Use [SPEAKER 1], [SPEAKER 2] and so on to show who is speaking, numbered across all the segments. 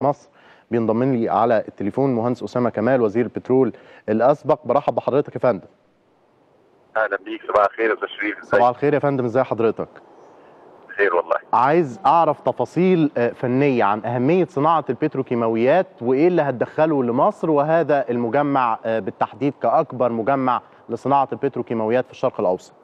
[SPEAKER 1] مصر بينضم لي على التليفون مهندس اسامه كمال وزير البترول الاسبق برحب بحضرتك يا فندم
[SPEAKER 2] اهلا بيك صباح الخير يا استاذ شريف ازيك؟
[SPEAKER 1] صباح الخير يا فندم ازي حضرتك
[SPEAKER 2] خير والله
[SPEAKER 1] عايز اعرف تفاصيل آه، فنيه عن اهميه صناعه البتروكيماويات وايه اللي هتدخله لمصر وهذا المجمع آه، بالتحديد كاكبر مجمع لصناعه البتروكيماويات في الشرق الاوسط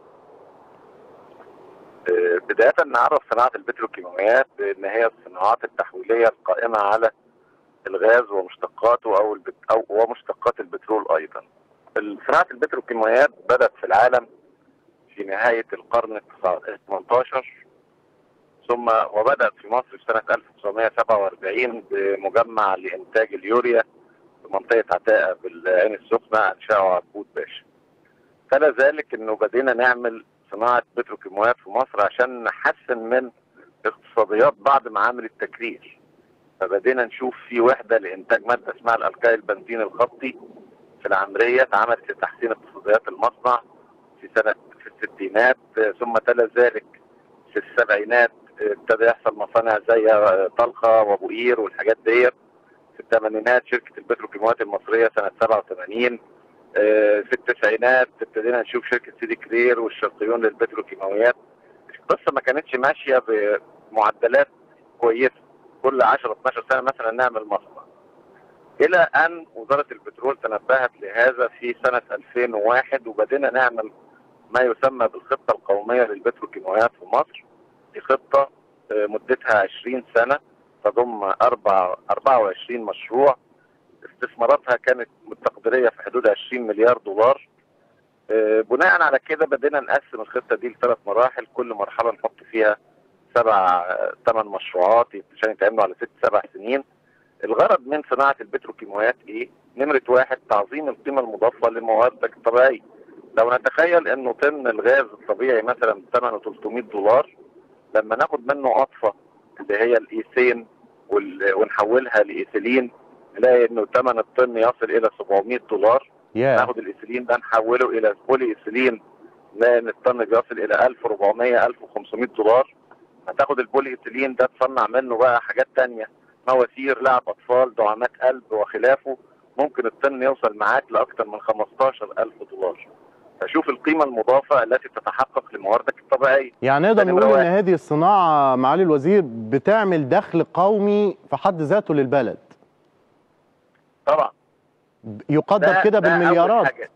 [SPEAKER 2] آه، بدايه نعرف صناعه البتروكيماويات بان هي الصناعات التحويليه القائمه على الغاز ومشتقاته او البت... او ومشتقات البترول ايضا. صناعه البتروكيماويات بدات في العالم في نهايه القرن ال 18 ثم وبدات في مصر في سنه 1947 بمجمع لانتاج اليوريا في منطقه عتاقه بالعين السخنه انشاه عبود باشا. تلا ذلك انه بدينا نعمل صناعه بتروكيماويات في مصر عشان نحسن من اقتصاديات بعض معامل التكرير. فبدينا نشوف في وحده لانتاج ماده اسمها الالكايل بنزين الخطي في العمريه اتعملت لتحسين اقتصاديات المصنع في سنه في الستينات آه، ثم تلا ذلك في السبعينات آه، ابتدى يحصل مصانع زي آه، طلخه وابو قير والحاجات ديت في الثمانينات شركه البتروكيماويات المصريه سنه 87 آه، في التسعينات ابتدينا نشوف شركه سيدي كرير والشرقيون للبتروكيماويات القصه ما كانتش ماشيه بمعدلات كويسه كل 10 12 سنه مثلا نعمل مصنع الى ان وزاره البترول تنبهت لهذا في سنه 2001 وبدينا نعمل ما يسمى بالخطه القوميه للبتروكيماويات في مصر دي خطه آه، مدتها 20 سنه تضم أربع 24 مشروع استثماراتها كانت متقدريه في حدود 20 مليار دولار آه، بناء على كده بدينا نقسم الخطه دي لثلاث مراحل كل مرحله نحط فيها سبع ثمان مشروعات عشان يتعملوا على ست سبع سنين الغرض من صناعه البتروكيماويات ايه؟ نمره واحد تعظيم القيمه المضافه للمواد الطبيعيه لو نتخيل انه طن الغاز الطبيعي مثلا ثمنه 300 دولار لما ناخد منه قطفه اللي هي الايثين وال- ونحولها لايثيلين نلاقي انه ثمن الطن يصل الى 700 دولار
[SPEAKER 1] يا
[SPEAKER 2] ناخد الايثيلين ده نحوله الى بولي ايثيلين نلاقي ان الطن بيصل الى 1400 1500 دولار هتاخد البولي ايثيلين ده تصنع منه بقى حاجات تانية مواسير لعب اطفال دعامات قلب وخلافه ممكن الطن يوصل معاك لاكثر من 15000 دولار فشوف القيمه المضافه التي تتحقق لمواردك الطبيعيه
[SPEAKER 1] يعني نقدر
[SPEAKER 2] ده
[SPEAKER 1] نقول
[SPEAKER 2] نمرة
[SPEAKER 1] ان هذه الصناعه معالي الوزير بتعمل دخل قومي في حد ذاته للبلد
[SPEAKER 2] طبعا
[SPEAKER 1] يقدر
[SPEAKER 2] ده-
[SPEAKER 1] كده
[SPEAKER 2] ده أول
[SPEAKER 1] بالمليارات
[SPEAKER 2] حاجة.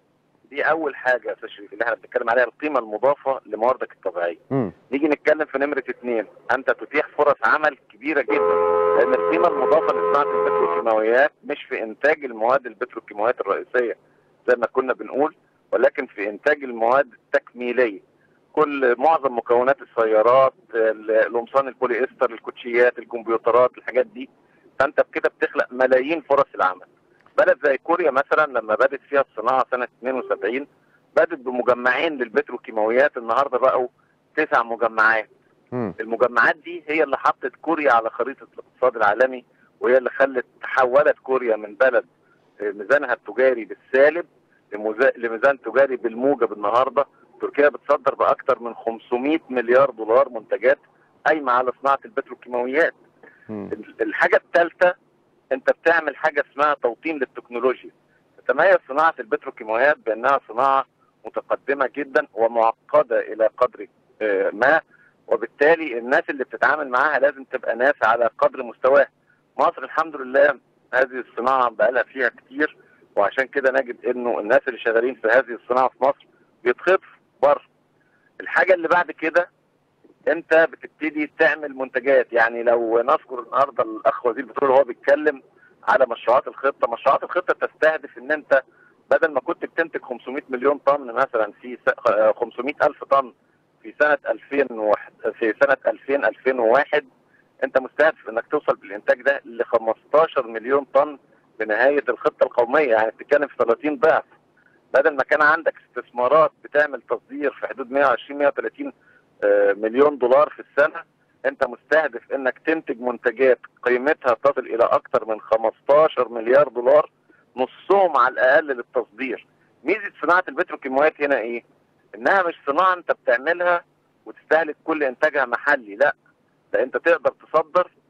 [SPEAKER 2] دي اول حاجه يا استاذ شريف اللي احنا بنتكلم عليها القيمه المضافه لمواردك الطبيعيه
[SPEAKER 1] مم.
[SPEAKER 2] نيجي نتكلم في نمرة اثنين أنت تتيح فرص عمل كبيرة جدا لأن القيمة المضافة لصناعة البتروكيماويات مش في إنتاج المواد البتروكيماويات الرئيسية زي ما كنا بنقول ولكن في إنتاج المواد التكميلية كل معظم مكونات السيارات ال- القمصان البوليستر الكوتشيات الكمبيوترات الحاجات دي فأنت بكده بتخلق ملايين فرص العمل بلد زي كوريا مثلا لما بدت فيها الصناعة سنة 72 بدت بمجمعين للبتروكيماويات النهارده بقوا تسع مجمعات
[SPEAKER 1] مم.
[SPEAKER 2] المجمعات دي هي اللي حطت كوريا على خريطه الاقتصاد العالمي وهي اللي خلت تحولت كوريا من بلد آه، ميزانها التجاري بالسالب لموزا- لميزان تجاري بالموجب النهارده تركيا بتصدر باكثر من 500 مليار دولار منتجات قايمه على صناعه البتروكيماويات
[SPEAKER 1] مم.
[SPEAKER 2] ال- الحاجه الثالثه انت بتعمل حاجه اسمها توطين للتكنولوجيا تتميز صناعه البتروكيماويات بانها صناعه متقدمه جدا ومعقده الى قدر آه، ما وبالتالي الناس اللي بتتعامل معاها لازم تبقى ناس على قدر مستواها مصر الحمد لله هذه الصناعه بقالها فيها كتير وعشان كده نجد انه الناس اللي شغالين في هذه الصناعه في مصر بيتخطف بره الحاجه اللي بعد كده انت بتبتدي تعمل منتجات يعني لو نذكر النهارده الاخ وزير البترول وهو بيتكلم على مشروعات الخطه مشروعات الخطه تستهدف ان انت بدل ما كنت بتنتج 500 مليون طن مثلا في س- آه، 500 الف طن في سنه 2001 في سنه 2000 2001 انت مستهدف انك توصل بالانتاج ده ل 15 مليون طن بنهايه الخطه القوميه يعني بتتكلم في 30 ضعف بدل ما كان عندك استثمارات بتعمل تصدير في حدود 120 130 آه، مليون دولار في السنه انت مستهدف انك تنتج منتجات قيمتها تصل الى اكثر من 15 مليار دولار نصهم على الاقل للتصدير ميزه صناعه البتروكيماويات هنا ايه انها مش صناعه انت بتعملها وتستهلك كل انتاجها محلي لا ده انت تقدر تصدر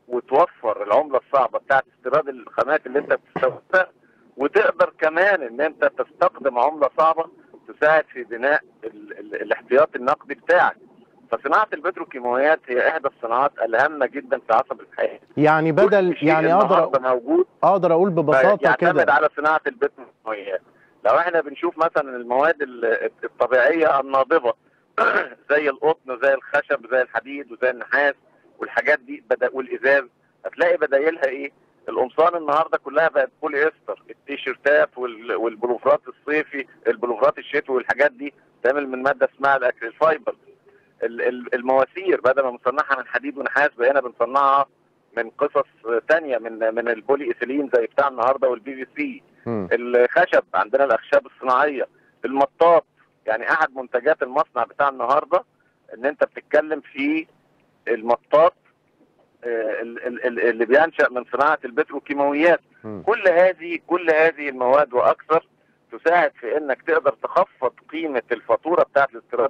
[SPEAKER 2] وتوفر العمله الصعبه بتاعت استيراد الخامات اللي انت بتستوردها وتقدر كمان ان انت تستخدم عمله صعبه تساعد في بناء ال ال الاحتياطي النقدي بتاعك فصناعه البتروكيماويات هي احدى الصناعات الهامه جدا في عصب الحياه
[SPEAKER 1] يعني بدل
[SPEAKER 2] كل شيء
[SPEAKER 1] يعني اقدر
[SPEAKER 2] النهارده موجود
[SPEAKER 1] اقدر اقول ببساطه
[SPEAKER 2] يعتمد
[SPEAKER 1] كده
[SPEAKER 2] على صناعه البتروكيماويات لو احنا بنشوف مثلا المواد ال- الطبيعيه الناضبه زي القطن زي الخشب زي الحديد وزي النحاس والحاجات دي بدا والازاز هتلاقي بدايلها ايه؟ القمصان النهارده كلها بقت بولي استر التيشيرتات وال- والبلوفرات الصيفي البلوفرات الشتوي والحاجات دي تعمل من ماده اسمها الاكريل فايبر ال- ال- المواسير بدل ما بنصنعها من حديد ونحاس بقينا بنصنعها من قصص تانية من من البولي ايثيلين زي بتاع النهارده والبي في سي
[SPEAKER 1] مم.
[SPEAKER 2] الخشب عندنا الاخشاب الصناعيه المطاط يعني احد منتجات المصنع بتاع النهارده ان انت بتتكلم في المطاط آه، ال- ال- ال- اللي بينشا من صناعه البتروكيماويات
[SPEAKER 1] مم.
[SPEAKER 2] كل هذه كل هذه المواد واكثر تساعد في انك تقدر تخفض قيمه الفاتوره بتاعت الاستيراد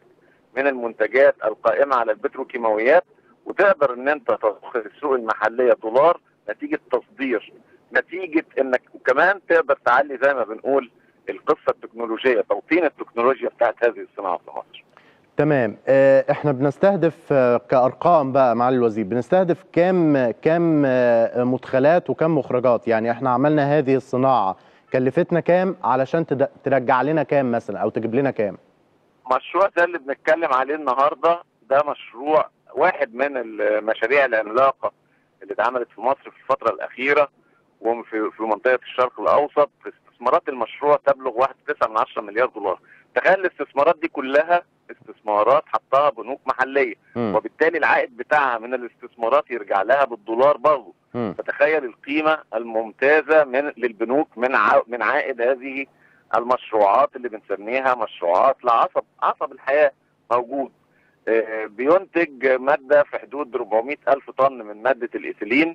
[SPEAKER 2] من المنتجات القائمه على البتروكيماويات وتقدر ان انت تضخ السوق المحليه دولار نتيجه تصدير نتيجه انك وكمان تقدر تعلي زي ما بنقول القصه التكنولوجيه توطين التكنولوجيا بتاعت هذه الصناعه في مصر.
[SPEAKER 1] تمام آه، احنا بنستهدف آه، كارقام بقى معالي الوزير بنستهدف كام كام آه، مدخلات وكم مخرجات يعني احنا عملنا هذه الصناعه كلفتنا كام علشان تد- ترجع لنا كام مثلا او تجيب لنا كام
[SPEAKER 2] مشروع ده اللي بنتكلم عليه النهارده ده مشروع واحد من المشاريع العملاقه اللي اتعملت في مصر في الفتره الاخيره وفي في منطقه الشرق الاوسط استثمارات المشروع تبلغ 1.9 مليار دولار تخيل الاستثمارات دي كلها استثمارات حطها بنوك محليه
[SPEAKER 1] مم.
[SPEAKER 2] وبالتالي العائد بتاعها من الاستثمارات يرجع لها بالدولار برضه
[SPEAKER 1] مم.
[SPEAKER 2] فتخيل القيمه الممتازه من للبنوك من ع... من عائد هذه المشروعات اللي بنسميها مشروعات لعصب عصب الحياه موجود آه، بينتج ماده في حدود 400 الف طن من ماده الايثيلين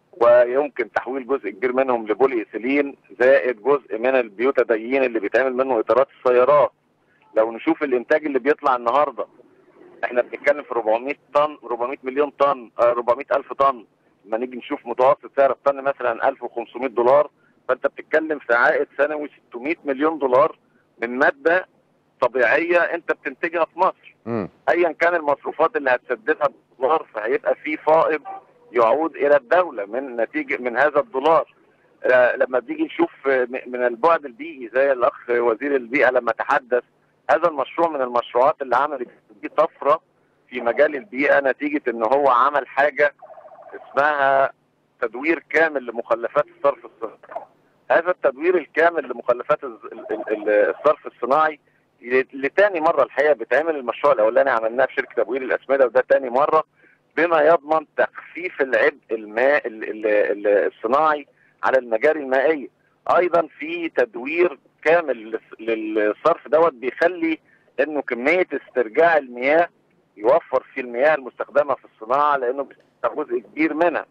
[SPEAKER 2] ويمكن تحويل جزء كبير منهم لبولي ايثيلين زائد جزء من البيوتاديين اللي بيتعمل منه اطارات السيارات لو نشوف الانتاج اللي بيطلع النهارده احنا بنتكلم في 400 طن 400 مليون طن آه، 400 الف طن لما نيجي نشوف متوسط سعر الطن مثلا 1500 دولار فانت بتتكلم في عائد سنوي 600 مليون دولار من ماده طبيعيه انت بتنتجها في مصر
[SPEAKER 1] مم.
[SPEAKER 2] ايا كان المصروفات اللي هتسددها بالدولار فهيبقى في فائض يعود الى الدوله من نتيجه من هذا الدولار آه، لما بنيجي نشوف آه، م- من البعد البيئي زي الاخ وزير البيئه لما تحدث هذا المشروع من المشروعات اللي عملت دي طفره في مجال البيئه نتيجه ان هو عمل حاجه اسمها تدوير كامل لمخلفات الصرف الصناعي هذا التدوير الكامل لمخلفات الز- ال- ال- ال- الصرف الصناعي ل- لتاني مره الحقيقه بيتعمل المشروع الاولاني عملناه في شركه تبوير الاسمده وده تاني مره بما يضمن تخفيف العبء الماء ال- ال- ال- الصناعي على المجاري المائيه ايضا في تدوير كامل للص- للصرف دوت بيخلي انه كميه استرجاع المياه يوفر في المياه المستخدمه في الصناعه لانه بيستخدم جزء كبير منها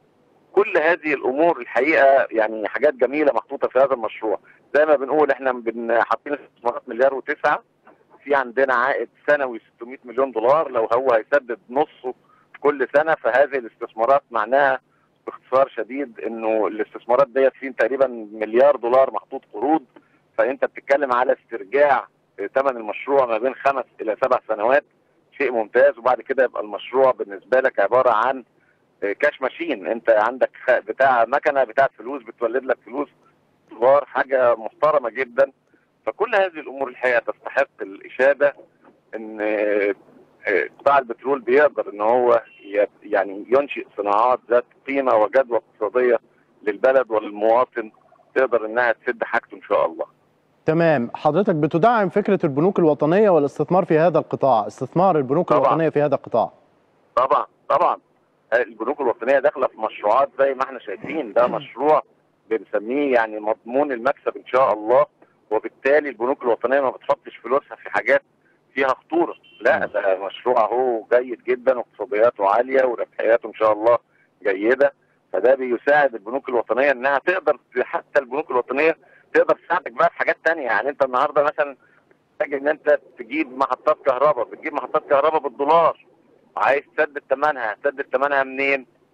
[SPEAKER 2] كل هذه الامور الحقيقه يعني حاجات جميله محطوطه في هذا المشروع زي ما بنقول احنا بن- حاطين استثمارات مليار وتسعة في عندنا عائد سنوي 600 مليون دولار لو هو هيسدد نصه كل سنه فهذه الاستثمارات معناها باختصار شديد انه الاستثمارات ديت فيه تقريبا مليار دولار محطوط قروض فانت بتتكلم على استرجاع ثمن المشروع ما بين خمس الى سبع سنوات شيء ممتاز وبعد كده يبقى المشروع بالنسبه لك عباره عن كاش ماشين انت عندك خ- بتاع مكنه بتاعت فلوس بتولد لك فلوس دولار حاجه محترمه جدا فكل هذه الامور الحقيقه تستحق الاشاده ان آه، آه، قطاع البترول بيقدر ان هو ي- يعني ينشئ صناعات ذات قيمه وجدوى اقتصاديه للبلد وللمواطن تقدر انها تسد حاجته ان شاء الله.
[SPEAKER 1] تمام حضرتك بتدعم فكره البنوك الوطنيه والاستثمار في هذا القطاع استثمار البنوك
[SPEAKER 2] طبعاً.
[SPEAKER 1] الوطنيه في هذا القطاع
[SPEAKER 2] طبعا طبعا البنوك الوطنيه داخله في مشروعات زي ما احنا شايفين ده مشروع بنسميه يعني مضمون المكسب ان شاء الله وبالتالي البنوك الوطنيه ما بتحطش فلوسها في حاجات فيها خطوره لا ده مشروع اهو جيد جدا واقتصادياته عاليه وربحياته ان شاء الله جيده فده بيساعد البنوك الوطنيه انها تقدر حتى البنوك الوطنيه تقدر تساعدك بقى في حاجات تانية يعني انت النهارده مثلا محتاج ان انت تجيب محطات كهرباء بتجيب محطات كهرباء بالدولار عايز تسدد ثمنها هتسدد ثمنها منين؟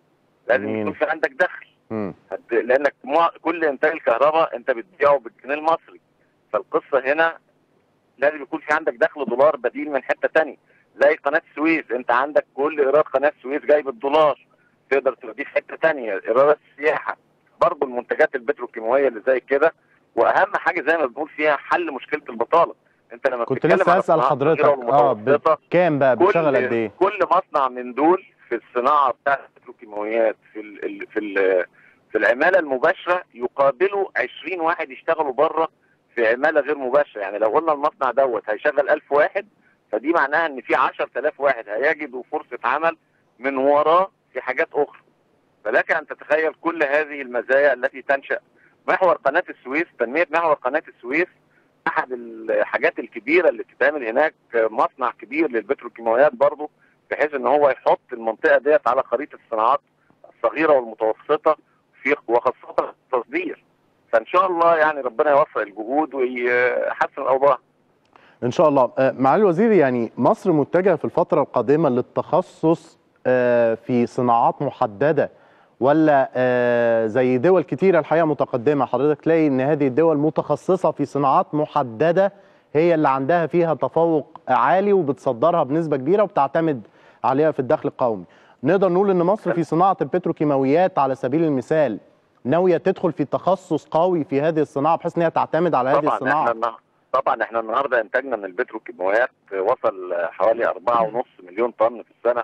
[SPEAKER 2] لازم
[SPEAKER 1] جميل.
[SPEAKER 2] يكون في عندك دخل
[SPEAKER 1] مم.
[SPEAKER 2] هت- لانك مع- كل انتاج الكهرباء انت بتبيعه بالجنيه المصري فالقصه هنا لازم يكون في عندك دخل دولار بديل من حته تانية زي قناه السويس انت عندك كل ايراد قناه السويس جاي بالدولار تقدر توديه في حته تانية ايرادات السياحه برضه المنتجات البتروكيماويه اللي زي كده واهم حاجه زي ما بنقول فيها حل مشكله البطاله انت لما
[SPEAKER 1] كنت
[SPEAKER 2] بتتكلم
[SPEAKER 1] لسه
[SPEAKER 2] على
[SPEAKER 1] اسال
[SPEAKER 2] الصناعات
[SPEAKER 1] حضرتك
[SPEAKER 2] الصغيرة
[SPEAKER 1] اه
[SPEAKER 2] والمتوسطة،
[SPEAKER 1] كام بقى بتشغل قد ايه؟
[SPEAKER 2] كل مصنع من دول في الصناعه بتاعت البتروكيماويات في ال ال في ال في العماله المباشره يقابلوا 20 واحد يشتغلوا بره في عماله غير مباشره يعني لو قلنا المصنع دوت هيشغل 1000 واحد فدي معناها ان في 10000 واحد هيجدوا فرصه عمل من وراه في حاجات اخرى فلك ان تتخيل كل هذه المزايا التي تنشا محور قناه السويس تنميه محور قناه السويس احد الحاجات الكبيره اللي بتتعمل هناك مصنع كبير للبتروكيماويات برضه بحيث ان هو يحط المنطقه ديت على خريطه الصناعات الصغيره والمتوسطه في وخاصه التصدير فان شاء الله يعني ربنا يوفق الجهود ويحسن الاوضاع
[SPEAKER 1] ان شاء الله آه، معالي الوزير يعني مصر متجهه في الفتره القادمه للتخصص آه، في صناعات محدده ولا آه، زي دول كتيره الحقيقه متقدمه حضرتك تلاقي ان هذه الدول متخصصه في صناعات محدده هي اللي عندها فيها تفوق عالي وبتصدرها بنسبه كبيره وبتعتمد عليها في الدخل القومي نقدر نقول ان مصر في صناعه البتروكيماويات على سبيل المثال ناويه تدخل في تخصص قوي في هذه الصناعه بحيث ان هي تعتمد على هذه
[SPEAKER 2] طبعا
[SPEAKER 1] الصناعه
[SPEAKER 2] احنا النهار- طبعا احنا النهارده انتاجنا من البتروكيماويات وصل حوالي 4.5 مليون طن في السنه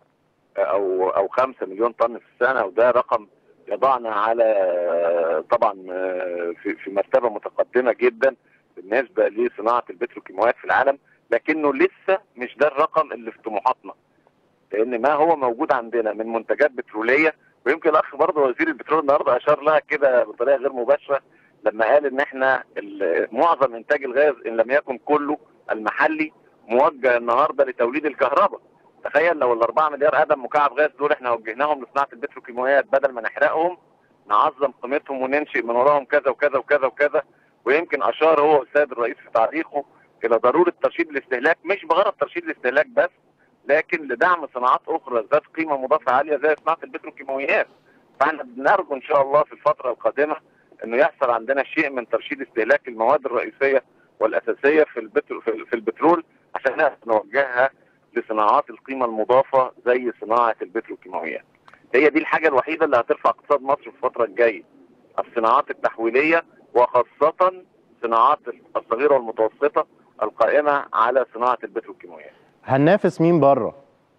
[SPEAKER 2] او او 5 مليون طن في السنه وده رقم يضعنا على طبعا في في مرتبه متقدمه جدا بالنسبه لصناعه البتروكيماويات في العالم لكنه لسه مش ده الرقم اللي في طموحاتنا لان ما هو موجود عندنا من منتجات بتروليه ويمكن الاخ برضه وزير البترول النهارده اشار لها كده بطريقه غير مباشره لما قال ان احنا ال- معظم انتاج الغاز ان لم يكن كله المحلي موجه النهارده لتوليد الكهرباء تخيل لو ال 4 مليار قدم مكعب غاز دول احنا وجهناهم لصناعه البتروكيماويات بدل ما نحرقهم نعظم قيمتهم وننشئ من وراهم كذا وكذا وكذا وكذا ويمكن اشار هو السيد الرئيس في تعليقه الى ضروره ترشيد الاستهلاك مش بغرض ترشيد الاستهلاك بس لكن لدعم صناعات اخرى ذات قيمه مضافه عاليه زي صناعه البتروكيماويات فاحنا بنرجو ان شاء الله في الفتره القادمه انه يحصل عندنا شيء من ترشيد استهلاك المواد الرئيسيه والاساسيه في البترو في في البترول عشان نقدر نوجهها لصناعات القيمه المضافه زي صناعه البتروكيماويات. هي دي الحاجه الوحيده اللي هترفع اقتصاد مصر في الفتره الجايه. الصناعات التحويليه وخاصه صناعات الصغيره والمتوسطه القائمه على صناعه البتروكيماويات.
[SPEAKER 1] هننافس مين بره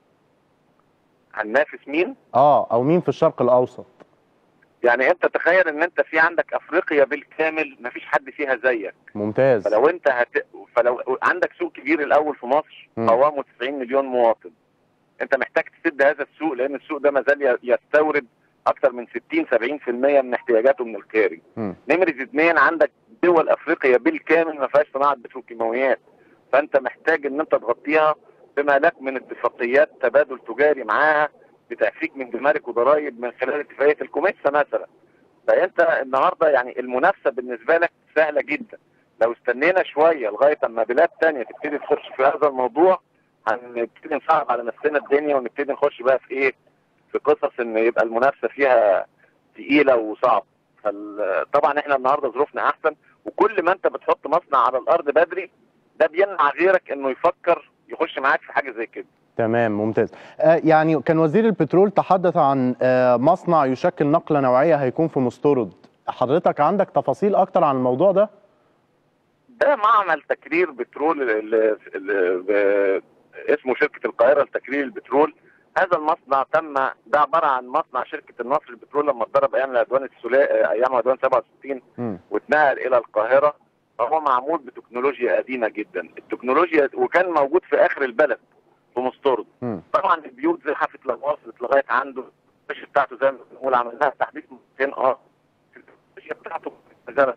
[SPEAKER 2] هننافس مين؟
[SPEAKER 1] اه او مين في الشرق الاوسط
[SPEAKER 2] يعني انت تخيل ان انت في عندك افريقيا بالكامل مفيش حد فيها زيك.
[SPEAKER 1] ممتاز
[SPEAKER 2] فلو انت هت... فلو عندك سوق كبير الاول في مصر
[SPEAKER 1] مم.
[SPEAKER 2] قوامه 90 مليون مواطن انت محتاج تسد هذا السوق لان السوق ده ما زال ي- يستورد اكثر من 60 70% من احتياجاته من الخارج
[SPEAKER 1] مم.
[SPEAKER 2] نمرة اثنين عندك دول افريقيا بالكامل ما فيهاش صناعه بتروكيماويات فانت محتاج ان انت تغطيها بما لك من اتفاقيات تبادل تجاري معاها بتعفيك من جمارك وضرائب من خلال اتفاقيه الكوميسا مثلا فانت النهارده يعني المنافسه بالنسبه لك سهله جدا لو استنينا شويه لغايه اما بلاد تانية تبتدي تخش في هذا الموضوع هنبتدي نصعب على نفسنا الدنيا ونبتدي نخش بقى في ايه في قصص ان يبقى المنافسه فيها تقيله وصعبه فال- طبعا احنا النهارده ظروفنا احسن وكل ما انت بتحط مصنع على الارض بدري ده بيمنع غيرك انه يفكر يخش معاك في حاجه زي كده
[SPEAKER 1] تمام ممتاز آه يعني كان وزير البترول تحدث عن آه مصنع يشكل نقله نوعيه هيكون في مستورد حضرتك عندك تفاصيل اكتر عن الموضوع ده
[SPEAKER 2] ده معمل تكرير بترول ال- ال- ب- اسمه شركه القاهره لتكرير البترول هذا المصنع تم ده عباره عن مصنع شركه النصر البترول لما اتضرب ايام العدوان الثلاثي ايام عدوان 67
[SPEAKER 1] مم.
[SPEAKER 2] واتنقل الى القاهره فهو معمول بتكنولوجيا قديمه جدا التكنولوجيا وكان موجود في اخر البلد في مستورد
[SPEAKER 1] مم.
[SPEAKER 2] طبعا البيوت زحفت لو وصلت لغايه عنده الفيش بتاعته زي ما بنقول عملناها تحديث 200 اه الفيش بتاعته نزلت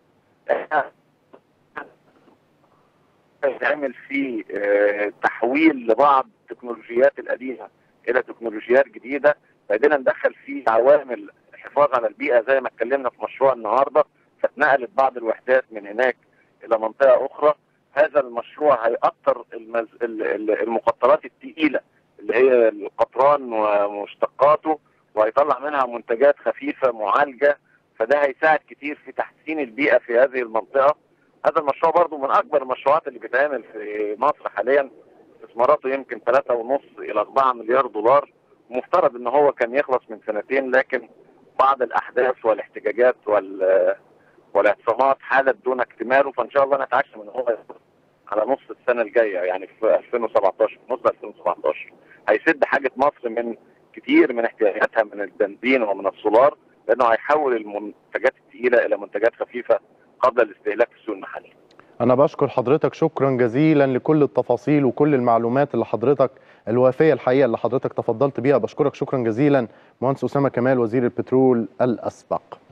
[SPEAKER 2] يتعمل فيه آه، تحويل لبعض التكنولوجيات القديمه الى تكنولوجيات جديده بدينا ندخل فيه عوامل الحفاظ على البيئه زي ما اتكلمنا في مشروع النهارده فاتنقلت بعض الوحدات من هناك الى منطقه اخرى هذا المشروع هيأثر المز... ال- ال- المقطرات الثقيله اللي هي القطران ومشتقاته وهيطلع منها منتجات خفيفه معالجه فده هيساعد كتير في تحسين البيئه في هذه المنطقه هذا المشروع برضو من اكبر المشروعات اللي بيتعمل في مصر حاليا استثماراته يمكن 3.5 الى 4 مليار دولار مفترض ان هو كان يخلص من سنتين لكن بعض الاحداث والاحتجاجات وال والاعتصامات حالت دون اكتماله فان شاء الله نتعشم ان هو يخلص على نص السنه الجايه يعني في 2017 نص 2017 هيسد حاجه مصر من كتير من احتياجاتها من البنزين ومن السولار لانه هيحول المنتجات الثقيله الى منتجات خفيفه قبل الاستهلاك في السوق المحلي.
[SPEAKER 1] أنا بشكر حضرتك شكرا جزيلا لكل التفاصيل وكل المعلومات اللي حضرتك الوافية الحقيقة اللي حضرتك تفضلت بيها بشكرك شكرا جزيلا مهندس أسامة كمال وزير البترول الأسبق